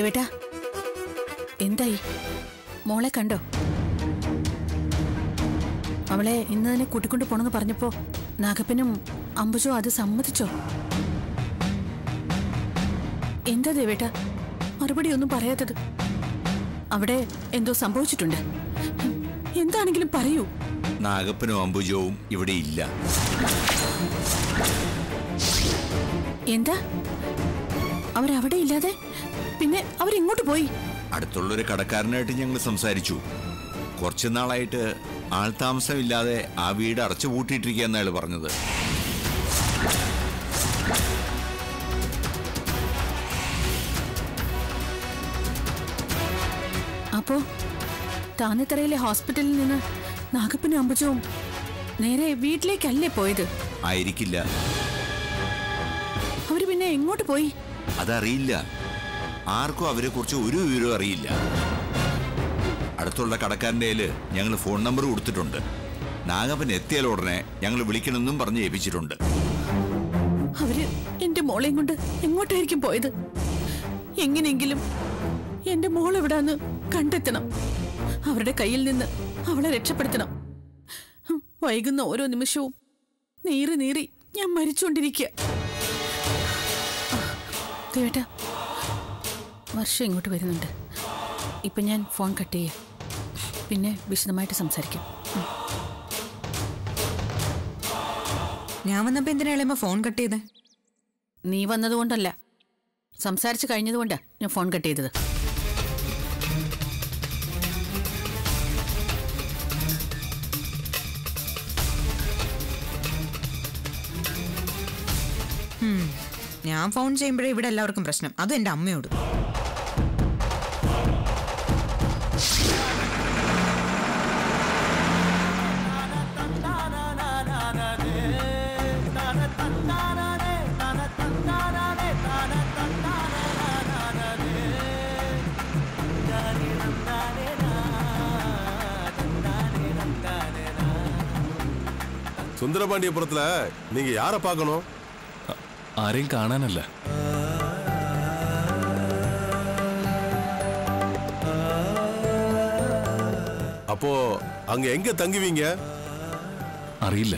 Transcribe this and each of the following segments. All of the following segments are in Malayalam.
ദേവേട്ടാ എന്തായി മോളെ കണ്ടോ അവളെ ഇന്ന് തന്നെ കൂട്ടിക്കൊണ്ട് പോണെന്ന് പറഞ്ഞപ്പോ നാഗപ്പനും അമ്പുജോ അത് സമ്മതിച്ചോ എന്താ ദേവേട്ട മറുപടി ഒന്നും പറയാത്തത് അവിടെ എന്തോ സംഭവിച്ചിട്ടുണ്ട് എന്താണെങ്കിലും പറയൂ നാഗപ്പനും അംബുജവും ഇവിടെ ഇല്ല എന്താ അവരവിടെ ഇല്ലാതെ പിന്നെ അവരെങ്ങോട്ട് പോയി അടുത്തുള്ളൊരു കടക്കാരനായിട്ട് ഞങ്ങൾ സംസാരിച്ചു കുറച്ചു നാളായിട്ട് ആൾതാമസമില്ലാതെ ആ വീട് അടച്ചു പൂട്ടിയിട്ടിരിക്കുക എന്നയാൾ പറഞ്ഞത് അപ്പോ താന്നിത്തറയിലെ ഹോസ്പിറ്റലിൽ നിന്ന് നാഗപ്പനും അമ്പുജവും നേരെ വീട്ടിലേക്കല്ലേ പോയത് ആയിരിക്കില്ല അവര് പിന്നെ എങ്ങോട്ട് പോയി അതറിയില്ല ആർക്കും അവരെ കുറിച്ച് ഒരു വിവരവും അറിയില്ല അടുത്തുള്ള കടക്കാരൻ്റെ കയ്യിൽ ഞങ്ങൾ ഫോൺ നമ്പർ കൊടുത്തിട്ടുണ്ട് നാഗപ്പൻ എത്തിയാൽ ഉടനെ ഞങ്ങൾ വിളിക്കണമെന്നും പറഞ്ഞ് ഏൽപ്പിച്ചിട്ടുണ്ട് അവര് എന്റെ മോളെയും കൊണ്ട് എങ്ങോട്ടായിരിക്കും പോയത് എങ്ങനെയെങ്കിലും എന്റെ മോൾ എവിടാന്ന് കണ്ടെത്തണം അവരുടെ കയ്യിൽ നിന്ന് അവളെ രക്ഷപ്പെടുത്തണം ഹും, വൈകുന്ന ഓരോ നിമിഷവും നീറി നീറി ഞാൻ മരിച്ചുകൊണ്ടിരിക്കുക കേട്ടാ വർഷം ഇങ്ങോട്ട് വരുന്നുണ്ട് ഇപ്പൊ ഞാൻ ഫോൺ കട്ട് ചെയ്യാം പിന്നെ വിശദമായിട്ട് സംസാരിക്കാം ഞാൻ വന്നപ്പോ എന്തിനാ ഇളയമ്മ ഫോൺ കട്ട് ചെയ്തേ നീ വന്നതുകൊണ്ടല്ല സംസാരിച്ച് കഴിഞ്ഞതുകൊണ്ടാ ഞാൻ ഫോൺ കട്ട് ചെയ്തത് ഹും, ഞാൻ ഫോൺ ചെയ്യുമ്പോഴേ ഇവിടെ എല്ലാവർക്കും പ്രശ്നം അതും എന്റെ അമ്മയോട് சுந்தரபாண்டியபுரத்துல நீங்க யார பார்க்கணும் ആരെയും കാണാനല്ല அப்போ அங்க எங்க தங்குவீங்க അറിയില്ല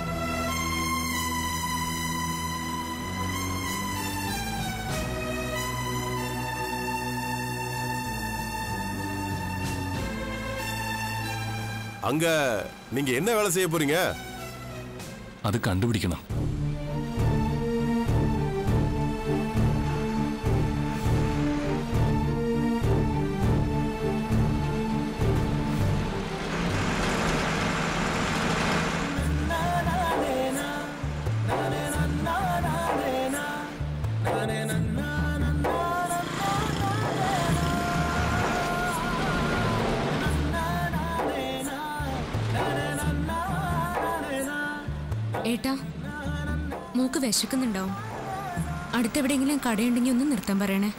அங்க நீங்க என்ன வேலை செய்ய போறீங்க അത് കണ്ടുപിടിക്കണം ഏട്ടാ മൂക്ക് വിശക്കുന്നുണ്ടാവും അടുത്തെവിടെയെങ്കിലും കടയുണ്ടെങ്കിൽ ഒന്ന് നിർത്താൻ പറയണേ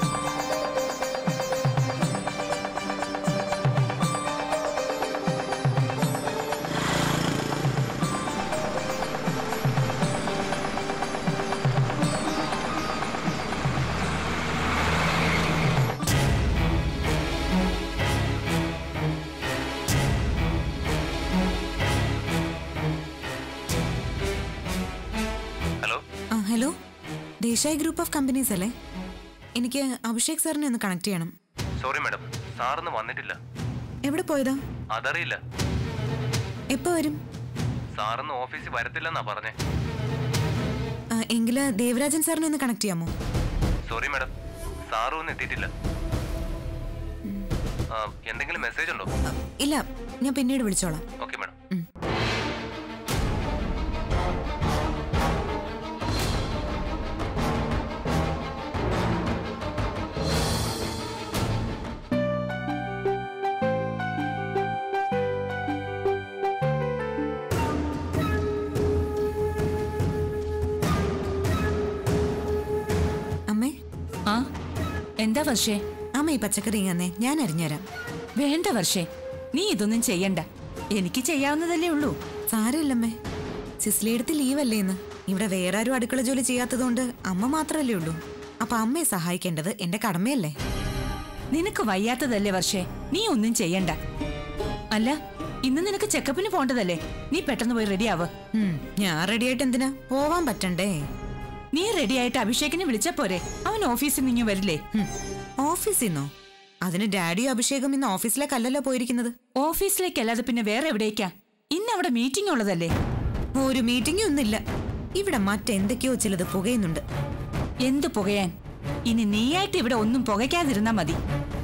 ആ hello Desai group of companies അല്ലേ എനിക്ക് അഭിഷേക് സാറിനെ ഒന്ന് കണക്ട് ചെയ്യണം സോറി മാഡം സാറൊന്നും വന്നിട്ടില്ല എവിടെ പോയതാ അതറിയില്ല എപ്പോ വരും സാറൊന്നും ഓഫീസിൽ വരത്തില്ലെന്നാ പറഞ്ഞേ ആ, എങ്കില് ദേവരാജൻ സാറിനെ ഒന്ന് കണക്ട് ചെയ്യാമോ സോറി മാഡം സാറും ഒന്നും എത്തിയിട്ടില്ല ആ, എന്തെങ്കിലും മെസ്സേജ് ഉണ്ടോ ആ, ഇല്ല ഞാൻ പിന്നീട് വിളിച്ചോളാം ഓക്കെ മാഡം അമ്മേ ആ എന്താ വർഷേ അമ്മ ഈ പച്ചക്കറി ഇങ്ങന്നേ ഞാൻ അരിഞ്ഞുതരാം വേണ്ട വർഷേ നീ ഇതൊന്നും ചെയ്യണ്ട എനിക്ക് ചെയ്യാവുന്നതല്ലേ ഉള്ളൂ സാരമില്ലമ്മേ സിസ്ലിയെടുത്ത് ലീവല്ലേ ഇന്ന് ഇവിടെ വേറെ ആരും അടുക്കള ജോലി ചെയ്യാത്തതുകൊണ്ട് അമ്മ മാത്രമല്ലേ ഉള്ളൂ അപ്പൊ അമ്മയെ സഹായിക്കേണ്ടത് എന്റെ കടമയല്ലേ നിനക്ക് വയ്യാത്തതല്ലേ വർഷേ നീ ഒന്നും ചെയ്യണ്ട അല്ല ഇന്ന് നിനക്ക് ചെക്കപ്പിന് പോണ്ടതല്ലേ നീ പെട്ടെന്ന് പോയി റെഡിയാവ് ഉം, ഞാൻ റെഡിയായിട്ട് എന്തിനാ പോവാൻ പറ്റണ്ടേ നീ റെഡിയായിട്ട് അഭിഷേകിനെ വിളിച്ചാ പോരെ അവൻ ഓഫീസിൽ നിന്ന് വരില്ലേ ഉം, ഓഫീസിൽ നിന്നോ അതിന് ഡാഡിയും അഭിഷേകും ഇന്ന് ഓഫീസിലേക്കല്ലല്ലോ പോയിരിക്കുന്നത് ഓഫീസിലേക്കല്ലാതെ പിന്നെ വേറെ എവിടേക്കാ ഇന്ന് അവിടെ മീറ്റിംഗ് ഉള്ളതല്ലേ ഒരു മീറ്റിംഗും ഒന്നുമില്ല ഇവിടെ മറ്റെന്തൊക്കെയോ ചിലത് പുകയുന്നുണ്ട് എന്തു പുകയാൻ ഇനി നീയായിട്ട് ഇവിടെ ഒന്നും പുകയ്ക്കാതിരുന്നാ മതി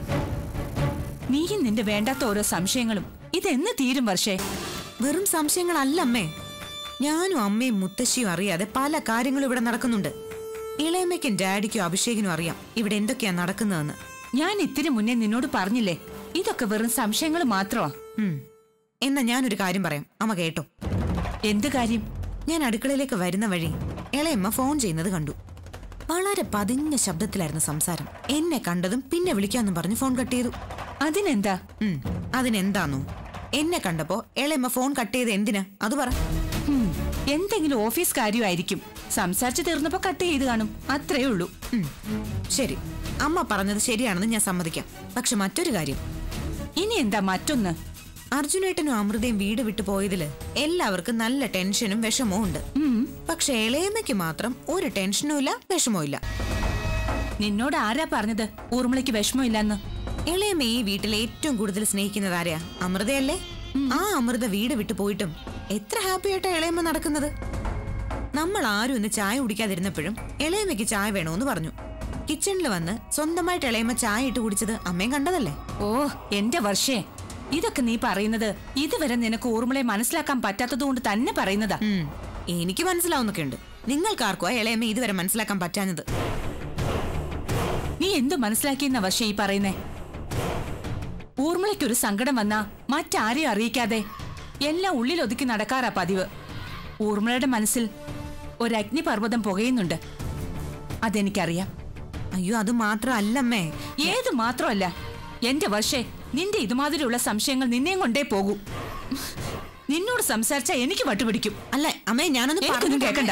നീയും നിന്റെ വേണ്ടാത്ത ഓരോ സംശയങ്ങളും ഇതെന്ന് തീരും വർഷേ വെറും സംശയങ്ങളല്ല അമ്മേ ഞാനും അമ്മയും മുത്തശ്ശിയും അറിയാതെ പല കാര്യങ്ങളും ഇവിടെ നടക്കുന്നുണ്ട് ഇളയമ്മയ്ക്കും ഡാഡിക്കും അഭിഷേകിനും അറിയാം ഇവിടെ എന്തൊക്കെയാ നടക്കുന്നതെന്ന് ഞാൻ ഇത്തിരി മുന്നേ നിന്നോട് പറഞ്ഞില്ലേ ഇതൊക്കെ വെറും സംശയങ്ങൾ മാത്രമാ ഉം. എന്നാ ഞാനൊരു കാര്യം പറയാം അമ്മ കേട്ടോ എന്ത് കാര്യം ഞാൻ അടുക്കളയിലേക്ക് വരുന്ന വഴി ഇളയമ്മ ഫോൺ ചെയ്യുന്നത് കണ്ടു വളരെ പതിഞ്ഞ ശബ്ദത്തിലായിരുന്നു സംസാരം എന്നെ കണ്ടതും പിന്നെ വിളിക്കാന്നും പറഞ്ഞ് ഫോൺ കട്ട് ചെയ്തു അതിനെന്താ ഉം, അതിനെന്താന്നോ എന്നെ കണ്ടപ്പോ ഇളയമ്മ ഫോൺ കട്ട് ചെയ്ത് എന്തിനാ അത് പറ ഹും, എന്തെങ്കിലും ഓഫീസ് കാര്യമായിരിക്കും സംസാരിച്ചു തീർന്നപ്പോ കട്ട് ചെയ്ത് കാണും അത്രേ ഉള്ളൂ ഉം, ശരി അമ്മ പറഞ്ഞത് ശരിയാണെന്ന് ഞാൻ സമ്മതിക്കാം പക്ഷെ മറ്റൊരു കാര്യം ഇനി എന്താ മറ്റൊന്ന് അർജുനേട്ടനും അമൃതയും വീട് വിട്ടു പോയതില് എല്ലാവർക്കും നല്ല ടെൻഷനും വിഷമവും ഉണ്ട് ഉം, പക്ഷെ ഇളയമ്മയ്ക്ക് മാത്രം ഒരു ടെൻഷനും ഇല്ല വിഷമവും ഇല്ല നിന്നോട് ആരാ പറഞ്ഞത് ഊർമിളയ്ക്ക് വിഷമമില്ലെന്ന് ഇളയമ്മ ഈ വീട്ടിൽ ഏറ്റവും കൂടുതൽ സ്നേഹിക്കുന്നത് ആരെയാ അമൃതയല്ലേ ആ അമൃത വീട് വിട്ടു പോയിട്ടും എത്ര ഹാപ്പി ആയിട്ടാ ഇളയമ്മ നടക്കുന്നത് നമ്മൾ ആരും ഇന്ന് ചായ കുടിക്കാതിരുന്നപ്പോഴും ഇളയമ്മയ്ക്ക് ചായ വേണോന്ന് പറഞ്ഞു കിച്ചണിൽ വന്ന് സ്വന്തമായിട്ട് ഇളയമ്മ ചായ ഇട്ട് കുടിച്ചത് അമ്മയും കണ്ടതല്ലേ ഓ എന്റെ വർഷേ ഇതൊക്കെ നീ പറയുന്നത് ഇതുവരെ നിനക്ക് ഊർമിളയെ മനസ്സിലാക്കാൻ പറ്റാത്തത് കൊണ്ട് തന്നെ പറയുന്നതാ ഉം, എനിക്ക് മനസ്സിലാവുന്നൊക്കെ ഉണ്ട് നിങ്ങൾക്കാർക്കോ ഇളയമ്മ ഇതുവരെ മനസ്സിലാക്കാൻ പറ്റാഞ്ഞത് നീ എന്തു മനസ്സിലാക്കിയെന്ന വർഷ ഈ പറയുന്നേ ഊർമിളയ്ക്കൊരു സങ്കടം വന്നാ മറ്റാരെയും അറിയിക്കാതെ എല്ലാം ഉള്ളിൽ ഒതുക്കി നടക്കാറാ പതിവ് ഊർമിളയുടെ മനസ്സിൽ ഒരു അഗ്നിപർവ്വതം പുകയുന്നുണ്ട് അതെനിക്കറിയാം അയ്യോ അത് മാത്രമല്ലമ്മേ ഏത് മാത്രമല്ല എന്റെ വർഷേ നിന്റെ ഇതുമാതിരിയുള്ള സംശയങ്ങൾ നിന്നെയും കൊണ്ടേ പോകൂ നിന്നോട് സംസാരിച്ചാ എനിക്ക് വട്ടുപിടിക്കും അല്ല അമ്മേ ഞാനൊന്ന് എനിക്കൊന്നും പറഞ്ഞു കേൾക്കണ്ട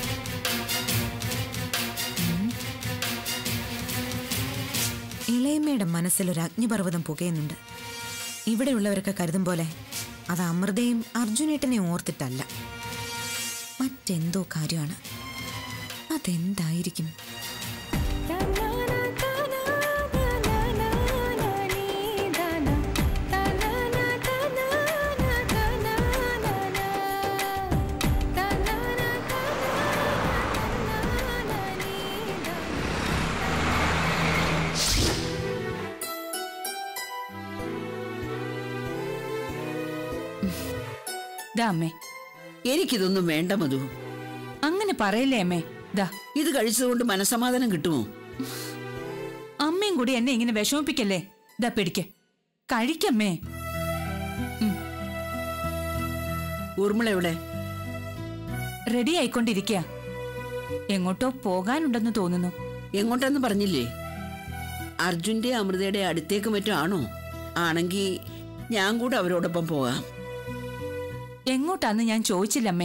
ഇളയമ്മയുടെ മനസ്സിൽ ഒരു അഗ്നിപർവ്വതം പുകയുന്നുണ്ട് ഇവിടെയുള്ളവരൊക്കെ കരുതും പോലെ അത് അമൃതയും അർജുനേട്ടനെയും ഓർത്തിട്ടല്ല മറ്റെന്തോ കാര്യമാണ് അതെന്തായിരിക്കും ദാ അമ്മേ എനിക്കിതൊന്നും വേണ്ട മധു അങ്ങനെ പറയല്ലേ അമ്മേ ദാ ഇത് കഴിച്ചതുകൊണ്ട് മനസമാധാനം കിട്ടുമോ അമ്മയും കൂടി എന്നെ ഇങ്ങനെ വിഷമിപ്പിക്കല്ലേ ദാ പിടിക്ക് കഴിക്കമ്മേ ഊർമിള എവിടെ റെഡി ആയിക്കൊണ്ടിരിക്കുക എങ്ങോട്ടോ പോകാനുണ്ടെന്ന് തോന്നുന്നു എങ്ങോട്ടെന്ന് പറഞ്ഞില്ലേ അർജുന്റെ അമൃതയുടെ അടുത്തേക്ക് മറ്റോ ആണോ ആണെങ്കി ഞാൻ കൂടെ അവരോടൊപ്പം പോകാം എങ്ങോട്ടാന്ന് ഞാൻ ചോദിച്ചില്ലമ്മേ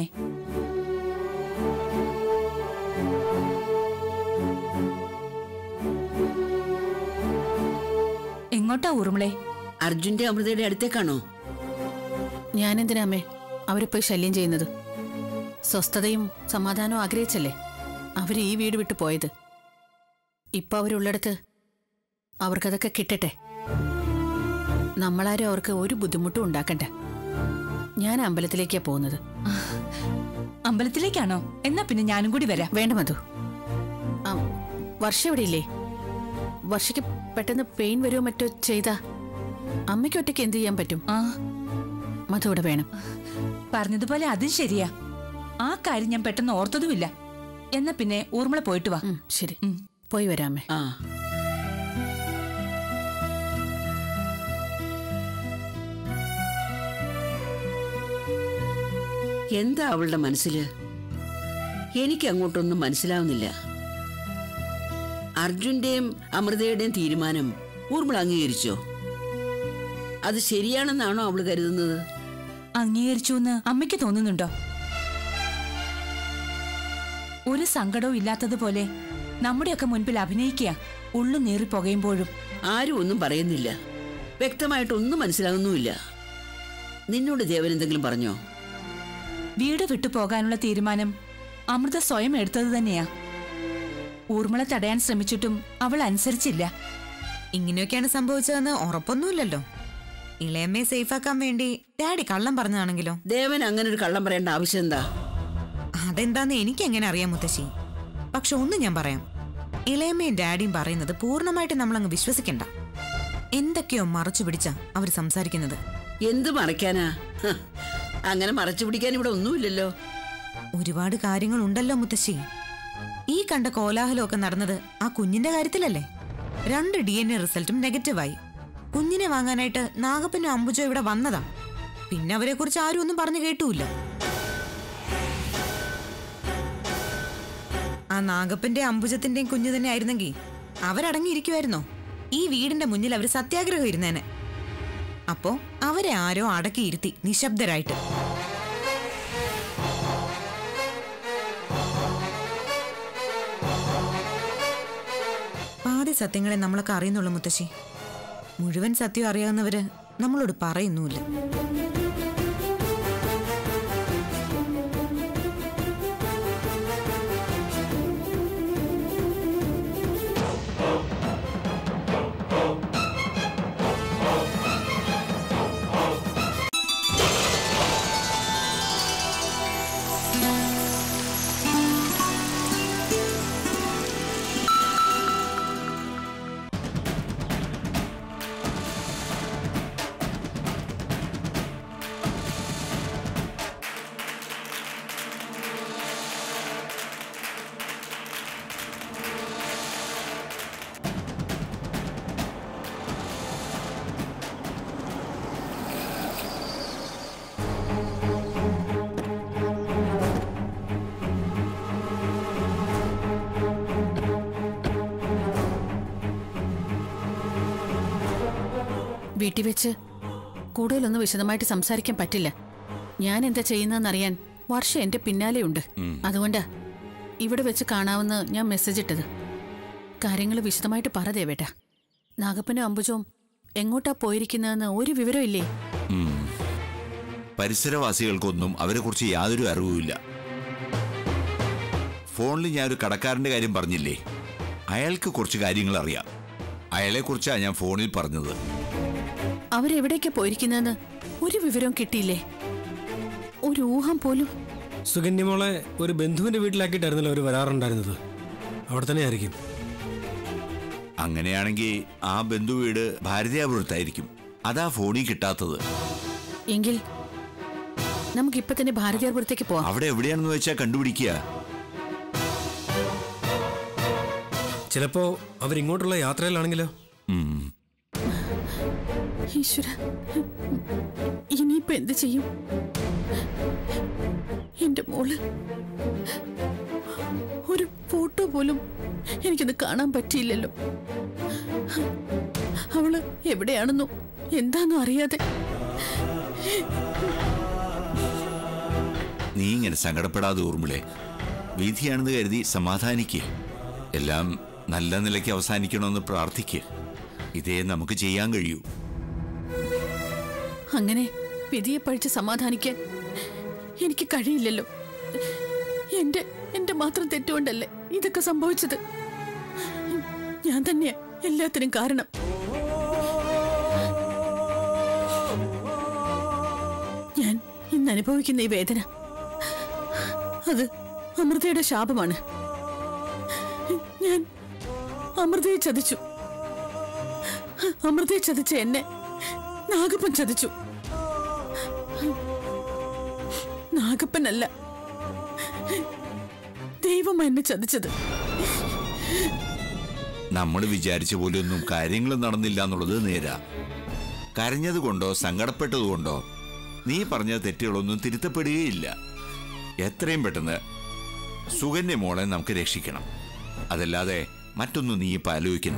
എങ്ങോട്ടാ ഊർമിളെ അർജുന്റെ അമൃതയുടെ അടുത്തേക്കാണോ ഞാനെന്തിനാ അമ്മേ അവരെ പോയി ശല്യം ചെയ്യുന്നത് സ്വസ്ഥതയും സമാധാനവും ആഗ്രഹിച്ചല്ലേ അവർ ഈ വീട് വിട്ടു പോയത് ഇപ്പൊ അവരുള്ളിടത്ത് അവർക്കതൊക്കെ കിട്ടട്ടെ നമ്മളാരും അവർക്ക് ഒരു ബുദ്ധിമുട്ടും ഉണ്ടാക്കണ്ട ഞാൻ അമ്പലത്തിലേക്കാ പോകുന്നത് അമ്പലത്തിലേക്കാണോ എന്നാ പിന്നെ ഞാനും കൂടി വരാം വേണ്ട മധു ആ, വർഷ ഇവിടെ ഇല്ലേ വർഷയ്ക്ക് പെട്ടെന്ന് പെയിൻ വരുമോ മറ്റോ ചെയ്താ അമ്മയ്ക്ക് ഒറ്റയ്ക്ക് എന്ത് ചെയ്യാൻ പറ്റും ആ മധു ഇവിടെ വേണം പറഞ്ഞതുപോലെ അതും ശരിയാ ആ കാര്യം ഞാൻ പെട്ടെന്ന് ഓർത്തതുമില്ല എന്നാ പിന്നെ ഊർമിള പോയിട്ട് വാ ഉം, ശരി ഉം. പോയി വരാമേ ആ എന്താ അവളുടെ മനസ്സില് എനിക്ക് അങ്ങോട്ടൊന്നും മനസ്സിലാവുന്നില്ല അർജുന്റെയും അമൃതയുടെയും തീരുമാനം ഊർമിള അംഗീകരിച്ചോ അത് ശരിയാണെന്നാണോ അവള് കരുതുന്നത് അംഗീകരിച്ചു എന്ന് അമ്മയ്ക്ക് തോന്നുന്നുണ്ടോ ഒരു സങ്കടവും ഇല്ലാത്തതുപോലെ നമ്മുടെയൊക്കെ മുൻപിൽ അഭിനയിക്കുക ഉള്ളു നീറി പുകയുമ്പോഴും ആരും ഒന്നും പറയുന്നില്ല വ്യക്തമായിട്ടൊന്നും മനസ്സിലാകുന്നുമില്ല നിന്നോട് ദേവൻ എന്തെങ്കിലും പറഞ്ഞോ വീട് വിട്ടു പോകാനുള്ള തീരുമാനം അമൃത സ്വയം എടുത്തത് തന്നെയാ ഊർമിള തടയാൻ ശ്രമിച്ചിട്ടും അവൾ അനുസരിച്ചില്ല ഇങ്ങനെയൊക്കെയാണ് സംഭവിച്ചതെന്ന് ഉറപ്പൊന്നുമില്ലല്ലോ ഇളയമ്മയെ സേഫാക്കാൻ വേണ്ടി ഡാഡി കള്ളം പറഞ്ഞതാണെങ്കിലോ ദേവൻ അങ്ങനെ ഒരു കള്ളം പറയേണ്ട ആവശ്യം എന്താ അതെന്താന്ന് എനിക്ക് എങ്ങനെ അറിയാം മുത്തശ്ശി പക്ഷെ ഒന്ന് ഞാൻ പറയാം ഇളയമ്മയും ഡാഡിയും പറയുന്നത് പൂർണ്ണമായിട്ട് നമ്മളങ്ങ് വിശ്വസിക്കണ്ട എന്തൊക്കെയോ മറച്ചു പിടിച്ചാ അവർ സംസാരിക്കുന്നത് എന്ത് മറയ്ക്കാനാ ഹ്, അങ്ങനെ മറച്ചു പിടിക്കാൻ ഇവിടെ ഒന്നുമില്ലല്ലോ ഒരുപാട് കാര്യങ്ങൾ ഉണ്ടല്ലോ മുത്തശ്ശി ഈ കണ്ട കോലാഹലമൊക്കെ നടന്നത് ആ കുഞ്ഞിന്റെ കാര്യത്തിലല്ലേ രണ്ട് ഡി എൻ എ റിസൾട്ടും നെഗറ്റീവായി കുഞ്ഞിനെ വാങ്ങാനായിട്ട് നാഗപ്പനും അമ്പുജോ ഇവിടെ വന്നതാ പിന്നെ അവരെ കുറിച്ച് ആരും ഒന്നും പറഞ്ഞു കേട്ടുമില്ല ആ നാഗപ്പന്റെ അമ്പുജത്തിന്റെയും കുഞ്ഞു തന്നെ ആയിരുന്നെങ്കിൽ അവരടങ്ങിയിരിക്കുമായിരുന്നോ ഈ വീടിന്റെ മുന്നിൽ അവർ സത്യാഗ്രഹം ഇരുന്നേനെ അപ്പോ അവരെ ആരോ അടക്കിയിരുത്തി നിശബ്ദരായിട്ട് പാതി സത്യങ്ങളെ നമ്മളൊക്കെ അറിയുന്നുള്ളൂ മുത്തശ്ശി മുഴുവൻ സത്യം അറിയാവുന്നവര് നമ്മളോട് പറയുന്നുമില്ല വീട്ടിൽ വെച്ച് കൂടുതലൊന്നും വിശദമായിട്ട് സംസാരിക്കാൻ പറ്റില്ല ഞാൻ എന്താ ചെയ്യുന്നതെന്നറിയാൻ വർഷ എന്റെ പിന്നാലെയുണ്ട് അതുകൊണ്ടാ ഇവിടെ വെച്ച് കാണാമെന്ന് ഞാൻ മെസ്സേജ് ഇട്ടത് കാര്യങ്ങൾ വിശദമായിട്ട് പറ ദേവേട്ട നാഗപ്പനും അമ്പുജവും എങ്ങോട്ടാ പോയിരിക്കുന്നതെന്ന് ഒരു വിവരമില്ലേ ഉം. പരിസരവാസികൾക്കൊന്നും അവരെക്കുറിച്ച് യാതൊരു അറിവുമില്ല ഫോണിൽ ഞാൻ ഒരു കടക്കാരന്റെ കാര്യം പറഞ്ഞില്ലേ അയാൾക്ക് കുറച്ച് കാര്യങ്ങൾ അറിയാം അയാളെക്കുറിച്ചാണ് ഞാൻ ഫോണിൽ പറഞ്ഞത് അവരെവിടേക്കാ പോയിരിക്കുന്നതെന്ന് ഒരു വിവരവും കിട്ടിയില്ലേ ഒരു ഊഹം പോലും സുകന്യമോളെ ഒരു ബന്ധുവിന്റെ വീട്ടിലാക്കിയിട്ടായിരുന്നല്ലോ അവർ വരാറുണ്ടായിരുന്നത് അവിടെ തന്നെ ആയിരിക്കും അങ്ങനെയാണെങ്കിൽ ആ ബന്ധുവീട് ഭാരതീയപുരത്തായിരിക്കും അതാ ഫോണിൽ കിട്ടാത്തത് എങ്കിൽ നമുക്കിപ്പൊ തന്നെ ഭാരതീയപുരത്തേക്ക് പോവാം അവിടെ എവിടെയാണെന്ന് വെച്ചാൽ കണ്ടുപിടിക്കുക ചിലപ്പോ അവരിങ്ങോട്ടുള്ള യാത്രയിലാണെങ്കിലോ ഉം. ഈശ്വര ഇനിയിപ്പോ എന്ത് ചെയ്യും എന്റെ മോള് ഒരു ഫോട്ടോ പോലും എനിക്കൊന്ന് കാണാൻ പറ്റിയില്ലല്ലോ അവള് എവിടെയാണെന്നോ എന്താണെന്നോ അറിയാതെ നീ ഇങ്ങനെ സങ്കടപ്പെടാതെ ഊർമിളെ വിധിയാണെന്ന് കരുതി സമാധാനിക്കുക എല്ലാം നല്ല നിലയ്ക്ക് അവസാനിക്കണമെന്ന് പ്രാർത്ഥിക്കുക ഇതേ നമുക്ക് ചെയ്യാൻ കഴിയൂ അങ്ങനെ വിധിയെ പഴിച്ച് സമാധാനിക്കാൻ എനിക്ക് കഴിയില്ലല്ലോ എന്റെ എന്റെ മാത്രം തെറ്റുകൊണ്ടല്ലേ ഇതൊക്കെ സംഭവിച്ചത് ഞാൻ തന്നെയാ എല്ലാത്തിനും കാരണം ഞാൻ ഇന്ന് അനുഭവിക്കുന്ന ഈ വേദന അത് അമൃതയുടെ ശാപമാണ് ഞാൻ അമൃതയെ ചതിച്ചു അമൃതയെ ചതിച്ച എന്നെ നാഗപ്പൻ ചതിച്ചു നാഗപ്പനല്ല ദൈവം എന്നെ ചതിച്ചത് നമ്മൾ വിചാരിച്ച പോലെയൊന്നും കാര്യങ്ങൾ നടന്നില്ല എന്നുള്ളത് നേരാ കരഞ്ഞതുകൊണ്ടോ സങ്കടപ്പെട്ടതുകൊണ്ടോ നീ പറഞ്ഞ തെറ്റുകളൊന്നും തിരുത്തപ്പെടുകയില്ല എത്രയും പെട്ടെന്ന് സുകന്യ മോളെ നമുക്ക് രക്ഷിക്കണം അതല്ലാതെ മറ്റൊന്നും നീ ഇപ്പം ആലോചിക്കണ്ട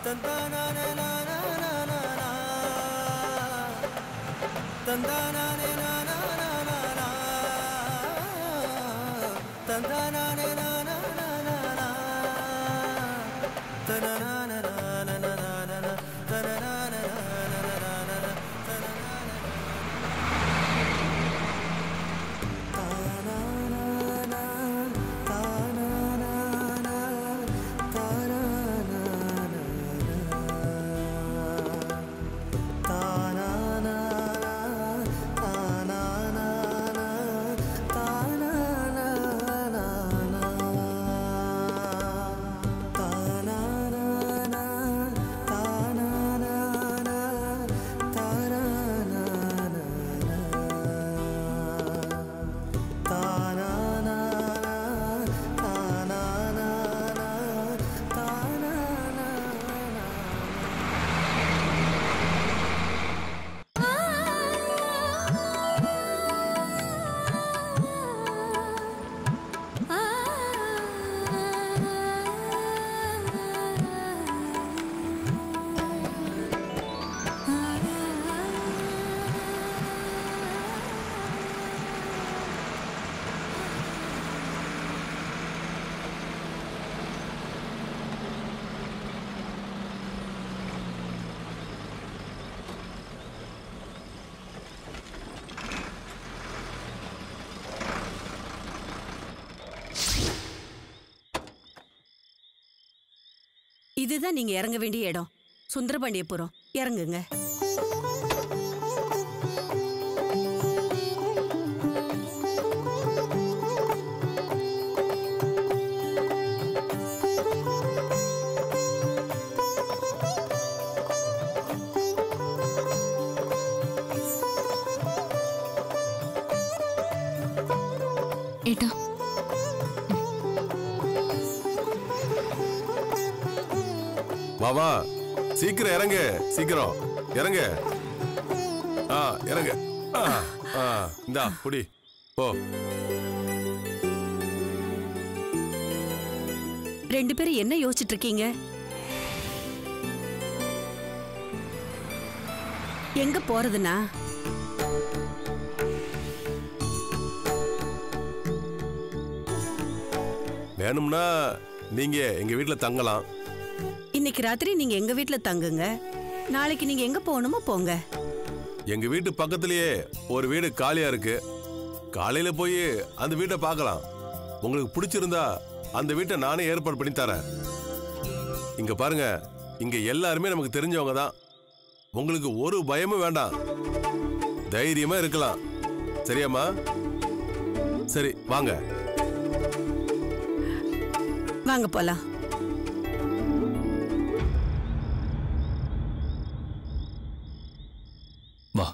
இதுதான் நீங்க இறங்க வேண்டிய இடம் சுந்தரபாண்டியபுரம் இறங்குங்க ഏട്ടാ மாமா சீக்கிரம் இறங்கு சீக்கிரம் இறங்கு ஆ இறங்கு ஆ ஆ இந்தா புடி போ ரெண்டு பேரும் என்ன யோசிச்சுட்டு இருக்கீங்க எங்க போறதுன்னா வேணும்னா நீங்க எங்க வீட்ல தங்கலாம் இன்னைக்கு ராத்திரி நீங்க எங்க வீட்ல தங்குங்க நாளைக்கு நீங்க எங்க போகணுமோ போங்க எங்க வீட்டு பக்கத்திலேயே ஒரு வீடு காலியா இருக்கு காலையில போய் அந்த வீட்டை பார்க்கலாம் உங்களுக்கு பிடிச்சிருந்தா அந்த வீட்டை நானே ஏற்பாடு பண்ணி தரேன் இங்க பாருங்க இங்க எல்லாருமே நமக்கு தெரிஞ்சவங்க தான் உங்களுக்கு ஒரு பயமும் வேண்டாம் தைரியமா இருக்கலாம் சரியாம்மா சரி வாங்க வாங்க போலாம் வா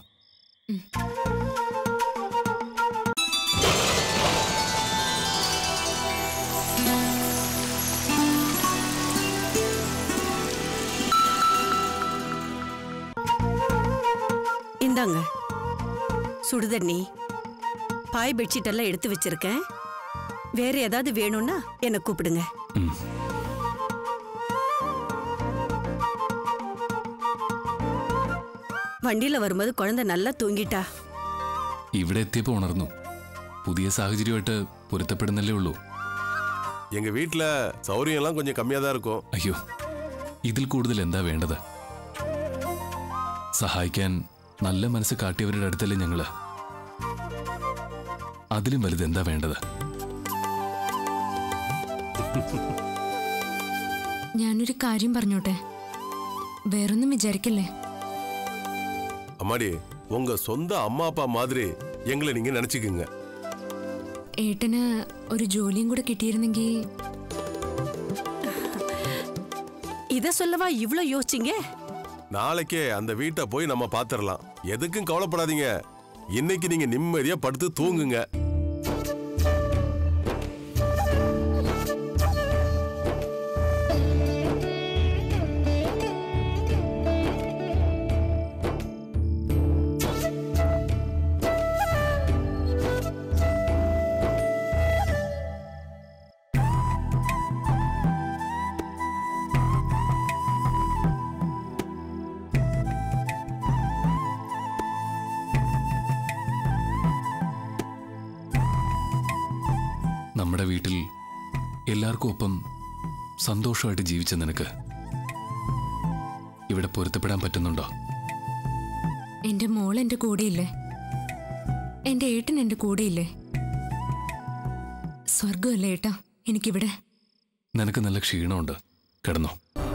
இந்தாங்க சுடுதண்ணி பாய் பெட்ஷீட் எல்லாம் எடுத்து வச்சிருக்கேன் வேற ஏதாவது வேணும்னா என்னை கூப்பிடுங்க ம் വണ്ടിയിல വരുമ്പോൾ കുഴந்தை நல்லா തൂങ്ങിട്ടാ ഇവിടെ എത്തിയപ്പോൾ ഉണർന്നു പുതിയ സാഹചര്യമായിട്ട് പൊരുത്തപ്പെടുന്നല്ലേ ഉള്ളൂ எங்க வீட்ல சௌரியம் எல்லாம் கொஞ்சம் கம்மியா தான் இருக்கும் അയ്യോ ഇതിൽ കൂടുതൽ എന്താ വേണ്ടത് സഹായിക്കാൻ നല്ല മനസ്സ് കാട്ടിയവരുടെ അടുത്തല്ലേ ഞങ്ങള് അതിലും വലുത് എന്താ വേണ്ടത് ഞാനൊരു കാര്യം പറഞ്ഞോട്ടെ വേറൊന്നും വിചാരിക്കല്ലേ அம்மாடி உங்க சொந்த அம்மா அப்பா மாதிரி எங்களை நீங்க நினைச்சுக்குங்க ഏട്ടന് ഒരു ജോലിയും കൂടെ കിട്ടിയിരുന്നെങ്കിൽ இத சொல்லவா இவ்ளோ யோசிச்சீங்க நாளைக்கே அந்த வீட்டை போய் நம்ம பாத்துரலாம் எதுக்கும் கவலைப்படாதீங்க இன்னைக்கு நீங்க நிம்மதியா படுத்து தூங்குங்க നമ്മുടെ വീട്ടിൽ എല്ലാവർക്കും ഒപ്പം സന്തോഷമായിട്ട് ജീവിച്ച നിനക്ക് ഇവിടെ പൊരുത്തപ്പെടാൻ പറ്റുന്നുണ്ടോ എന്റെ മോൾ എന്റെ കൂടെയില്ലേ എന്റെ ഏട്ടൻ എന്റെ കൂടെയില്ലേ സ്വർഗമല്ലേ ഏട്ടാ എനിക്കിവിടെ നിനക്ക് നല്ല ക്ഷീണമുണ്ട് കിടന്നോ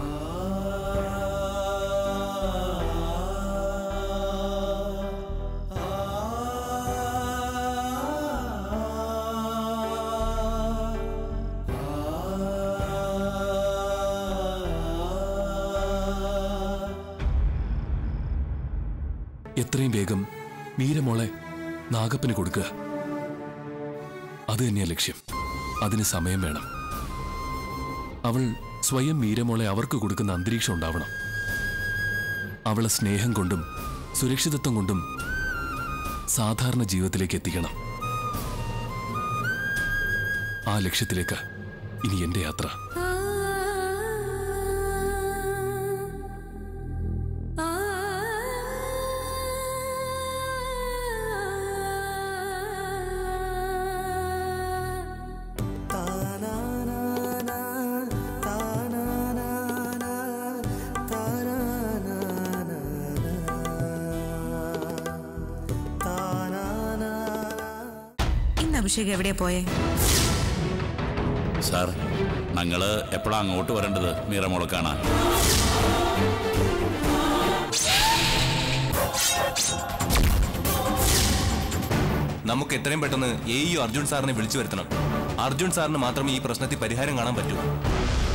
എത്രയും വേഗം മീരമോളെ നാഗപ്പന് കൊടുക്കുക അത് തന്നെയാ ലക്ഷ്യം അതിന് സമയം വേണം അവൾ സ്വയം മീരമോളെ അവർക്ക് കൊടുക്കുന്ന അന്തരീക്ഷം ഉണ്ടാവണം അവളെ സ്നേഹം കൊണ്ടും സുരക്ഷിതത്വം കൊണ്ടും സാധാരണ ജീവിതത്തിലേക്ക് എത്തിക്കണം ആ ലക്ഷ്യത്തിലേക്ക് ഇനി എന്റെ യാത്ര ഇന്ന് അഭിഷേക് എവിടെയാ പോയേ സാർ ഞങ്ങള് എപ്പോഴാ അങ്ങോട്ട് വരേണ്ടത് മീറമോളെ കാണാൻ നമുക്ക് എത്രയും പെട്ടെന്ന് എ ഇ അർജുൻ സാറിനെ വിളിച്ചു വരുത്തണം അർജുൻ സാറിന് മാത്രമേ ഈ പ്രശ്നത്തിൽ പരിഹാരം കാണാൻ പറ്റൂ